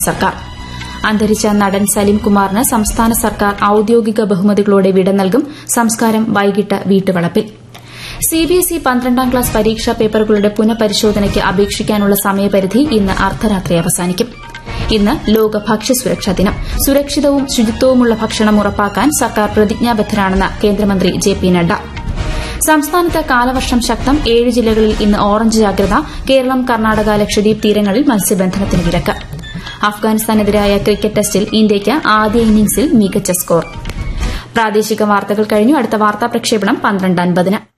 സർക്കാർ അന്തരിച്ച നടൻ സലിം കുമാറിന് സംസ്ഥാന സർക്കാർ ഔദ്യോഗിക ബഹുമതികളോടെ വിട നൽകും സംസ്കാരം വൈകിട്ട് വീട്ടുവളപ്പിൽ സിബിഎസ്ഇ പന്ത്രണ്ടാം ക്ലാസ് പരീക്ഷാ പേപ്പറുകളുടെ പുനഃപരിശോധനയ്ക്ക് അപേക്ഷിക്കാനുള്ള സമയപരിധി ഇന്ന് അർദ്ധരാത്രി അവസാനിക്കും ഇന്ന് ലോക ഭക്ഷ്യസുരക്ഷാ ദിനം സുരക്ഷിതവും ശുചിത്വവുമുള്ള ഭക്ഷണം ഉറപ്പാക്കാൻ സർക്കാർ പ്രതിജ്ഞാബദ്ധരാണെന്ന് കേന്ദ്രമന്ത്രി ജെ പി നഡ്ഡ സംസ്ഥാനത്ത് കാലവർഷം ശക്തം ഏഴ് ജില്ലകളിൽ ഇന്ന് ഓറഞ്ച് ജാഗ്രത കേരളം കർണാടക ലക്ഷദ്വീപ് തീരങ്ങളിൽ മത്സ്യബന്ധനത്തിന് വിലക്ക് അഫ്ഗാനിസ്ഥാനെതിരായ ക്രിക്കറ്റ് ടെസ്റ്റിൽ ഇന്ത്യയ്ക്ക് ആദ്യ ഇന്നിംഗ്സിൽ മികച്ച സ്കോർ പ്രാദേശിക വാർത്തകൾ കഴിഞ്ഞു അടുത്ത വാർത്താ പ്രക്ഷേപണം പന്ത്രണ്ട് അൻപതിന്